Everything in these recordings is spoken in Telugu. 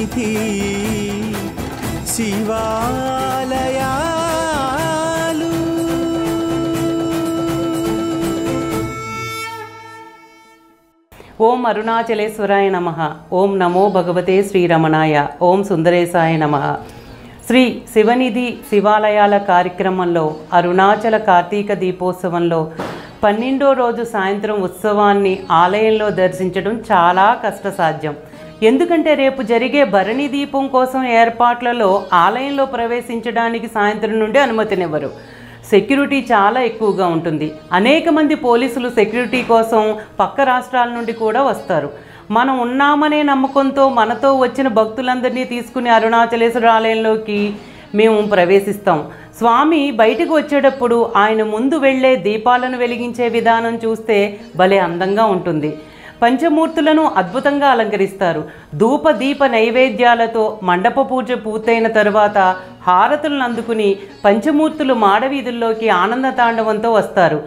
సన్నిధి శివాలయాలు ఓం అరుణాచలేశ్వరాయ నమ ఓం నమో భగవతే శ్రీరమణాయ ఓం సుందరేశాయ నమ శ్రీ శివనిధి శివాలయాల కార్యక్రమంలో అరుణాచల కార్తీక దీపోత్సవంలో పన్నెండో రోజు సాయంత్రం ఉత్సవాన్ని ఆలయంలో దర్శించడం చాలా కష్టసాధ్యం ఎందుకంటే రేపు జరిగే భరణి దీపం కోసం ఏర్పాట్లలో ఆలయంలో ప్రవేశించడానికి సాయంత్రం నుండి అనుమతినివ్వరు సెక్యూరిటీ చాలా ఎక్కువగా ఉంటుంది అనేక మంది పోలీసులు సెక్యూరిటీ కోసం పక్క రాష్ట్రాల నుండి కూడా వస్తారు మనం ఉన్నామనే నమ్మకంతో మనతో వచ్చిన భక్తులందరినీ తీసుకుని అరుణాచలేశ్వర ఆలయంలోకి మేము ప్రవేశిస్తాం స్వామి బయటకు వచ్చేటప్పుడు ఆయన ముందు వెళ్ళే దీపాలను వెలిగించే విధానం చూస్తే భలే అందంగా ఉంటుంది పంచమూర్తులను అద్భుతంగా అలంకరిస్తారు ధూప దీప నైవేద్యాలతో మండప పూజ పూర్తయిన తరువాత హారతులను అందుకుని పంచమూర్తులు మాడవీధుల్లోకి ఆనంద తాండవంతో వస్తారు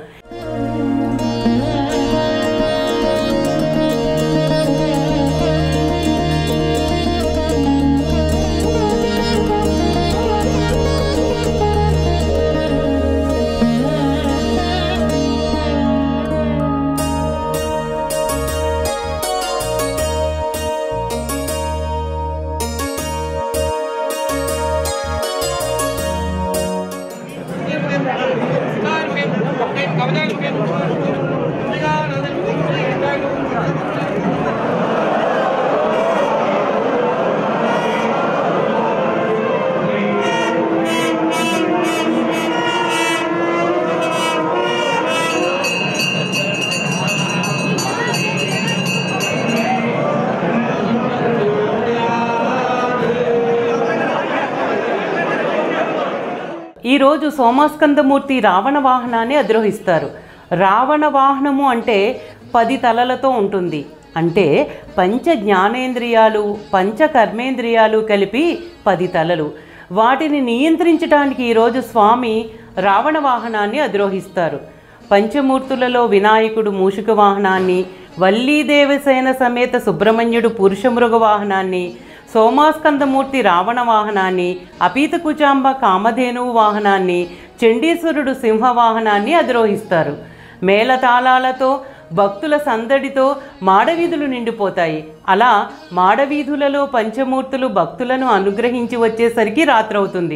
ఈరోజు సోమాస్కందమూర్తి రావణ వాహనాన్ని అధిరోహిస్తారు రావణ వాహనము అంటే పది తలలతో ఉంటుంది అంటే పంచ జ్ఞానేంద్రియాలు పంచ కర్మేంద్రియాలు కలిపి పది తలలు వాటిని నియంత్రించడానికి ఈరోజు స్వామి రావణ వాహనాన్ని అధిరోహిస్తారు పంచమూర్తులలో వినాయకుడు మూషిక వాహనాన్ని వల్లీదేవసేన సమేత సుబ్రహ్మణ్యుడు పురుషమృగ వాహనాన్ని సోమాస్కందమూర్తి రావణ వాహనాన్ని అపీత కుచాంబ కామధేనువు వాహనాన్ని చండీశ్వరుడు సింహ వాహనాన్ని అధిరోహిస్తారు మేళతాళాలతో భక్తుల సందడితో మాడవీధులు నిండిపోతాయి అలా మాడవీధులలో పంచమూర్తులు భక్తులను అనుగ్రహించి వచ్చేసరికి రాత్రవుతుంది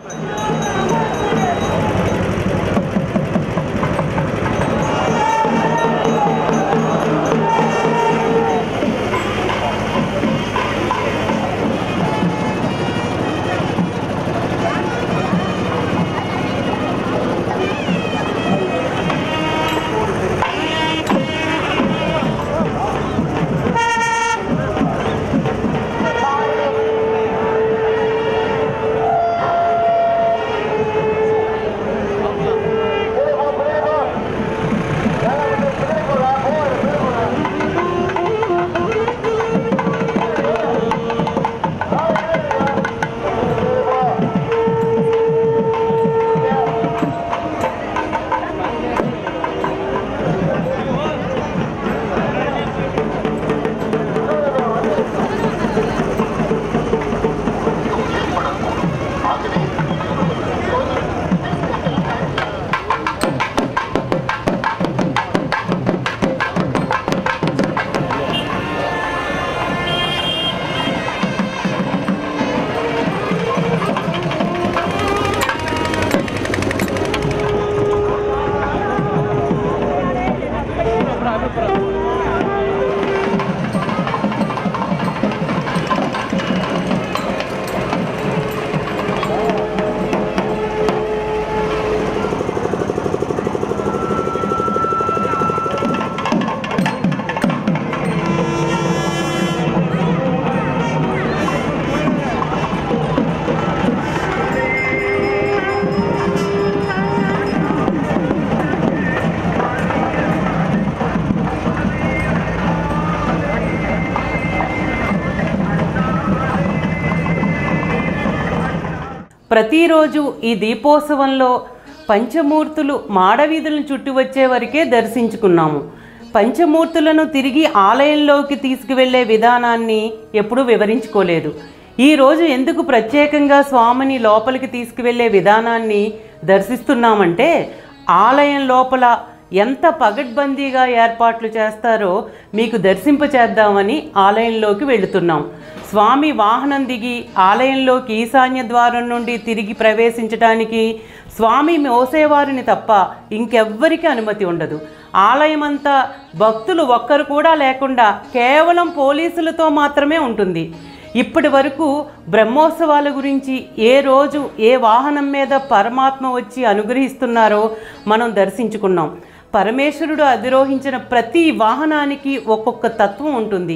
ప్రతిరోజు ఈ దీపోత్సవంలో పంచమూర్తులు మాడవీధులను చుట్టి వచ్చే వరకే దర్శించుకున్నాము పంచమూర్తులను తిరిగి ఆలయంలోకి తీసుకువెళ్ళే విధానాన్ని ఎప్పుడూ వివరించుకోలేదు ఈరోజు ఎందుకు ప్రత్యేకంగా స్వామిని లోపలికి తీసుకువెళ్ళే విధానాన్ని దర్శిస్తున్నామంటే ఆలయం లోపల ఎంత పగడ్బందీగా ఏర్పాట్లు చేస్తారో మీకు దర్శింపచేద్దామని ఆలయంలోకి వెళుతున్నాం స్వామి వాహనం దిగి ఆలయంలోకి ఈశాన్య ద్వారం నుండి తిరిగి ప్రవేశించడానికి స్వామి మోసేవారిని తప్ప ఇంకెవ్వరికి అనుమతి ఉండదు ఆలయమంతా భక్తులు ఒక్కరు కూడా లేకుండా కేవలం పోలీసులతో మాత్రమే ఉంటుంది ఇప్పటి వరకు బ్రహ్మోత్సవాల గురించి ఏ రోజు ఏ వాహనం మీద పరమాత్మ వచ్చి అనుగ్రహిస్తున్నారో మనం దర్శించుకున్నాం పరమేశ్వరుడు అధిరోహించిన ప్రతి వాహనానికి ఒక్కొక్క తత్వం ఉంటుంది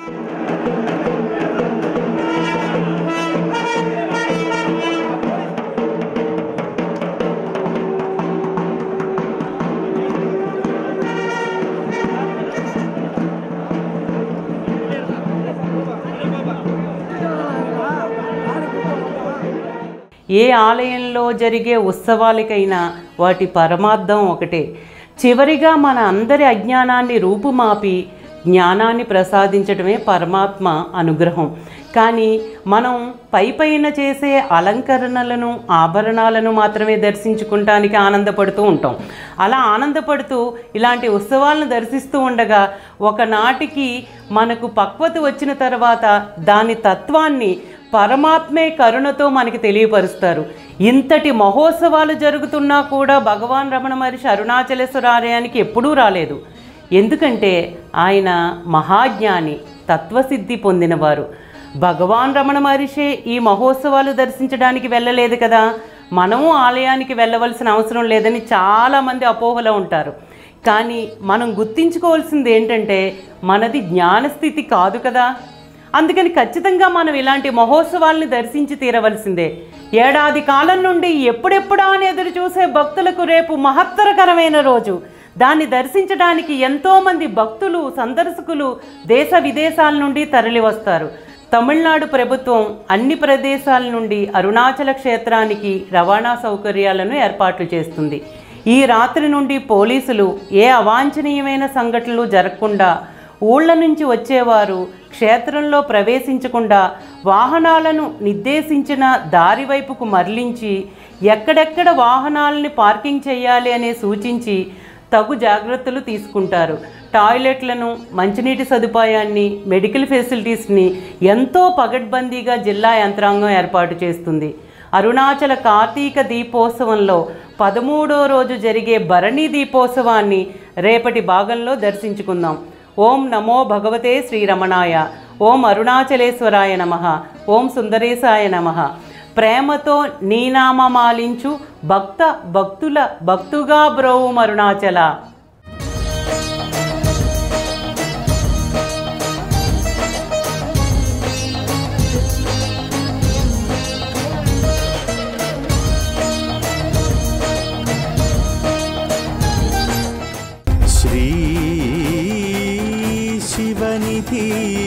ఏ ఆలయంలో జరిగే ఉత్సవాలకైనా వాటి పరమార్థం ఒకటే చివరిగా మన అందరి అజ్ఞానాన్ని రూపుమాపి జ్ఞానాన్ని ప్రసాదించడమే పరమాత్మ అనుగ్రహం కానీ మనం పై పైన చేసే అలంకరణలను ఆభరణాలను మాత్రమే దర్శించుకుంటానికి ఆనందపడుతూ ఉంటాం అలా ఆనందపడుతూ ఇలాంటి ఉత్సవాలను దర్శిస్తూ ఉండగా ఒకనాటికి మనకు పక్వత వచ్చిన తర్వాత దాని తత్వాన్ని పరమాత్మే కరుణతో మనకి తెలియపరుస్తారు ఇంతటి మహోత్సవాలు జరుగుతున్నా కూడా భగవాన్ రమణ మహర్షి అరుణాచలేశ్వర ఆలయానికి ఎప్పుడూ రాలేదు ఎందుకంటే ఆయన మహాజ్ఞాని తత్వసిద్ధి పొందినవారు భగవాన్ రమణ మహర్షి ఈ మహోత్సవాలు దర్శించడానికి వెళ్ళలేదు కదా మనము ఆలయానికి వెళ్ళవలసిన అవసరం లేదని చాలామంది అపోహలో ఉంటారు కానీ మనం గుర్తించుకోవాల్సింది ఏంటంటే మనది జ్ఞానస్థితి కాదు కదా అందుకని ఖచ్చితంగా మనం ఇలాంటి మహోత్సవాల్ని దర్శించి తీరవలసిందే ఏడాది కాలం నుండి ఎప్పుడెప్పుడా అని ఎదురు చూసే భక్తులకు రేపు మహత్తరకరమైన రోజు దాన్ని దర్శించడానికి ఎంతోమంది భక్తులు సందర్శకులు దేశ విదేశాల నుండి తరలి వస్తారు తమిళనాడు ప్రభుత్వం అన్ని ప్రదేశాల నుండి అరుణాచల క్షేత్రానికి రవాణా సౌకర్యాలను ఏర్పాట్లు చేస్తుంది ఈ రాత్రి నుండి పోలీసులు ఏ అవాంఛనీయమైన సంఘటనలు జరగకుండా ఊళ్ళ నుంచి వచ్చేవారు క్షేత్రంలో ప్రవేశించకుండా వాహనాలను నిర్దేశించిన దారి వైపుకు మరలించి ఎక్కడెక్కడ వాహనాలని పార్కింగ్ చేయాలి అనే సూచించి తగు జాగ్రత్తలు తీసుకుంటారు టాయిలెట్లను మంచినీటి సదుపాయాన్ని మెడికల్ ఫెసిలిటీస్ని ఎంతో పగడ్బందీగా జిల్లా యంత్రాంగం ఏర్పాటు చేస్తుంది అరుణాచల కార్తీక దీపోత్సవంలో పదమూడో రోజు జరిగే భరణి దీపోత్సవాన్ని రేపటి భాగంలో దర్శించుకుందాం ఓం నమో భగవతే శ్రీరమణాయ ఓం అరుణాచలేశ్వరాయ నమ ఓం సుందరేశాయ నమ ప్రేమతో నీనామమాలించు భక్త భక్తుల భక్తుగా బ్రోవు అరుణాచల श्री शिवनिधि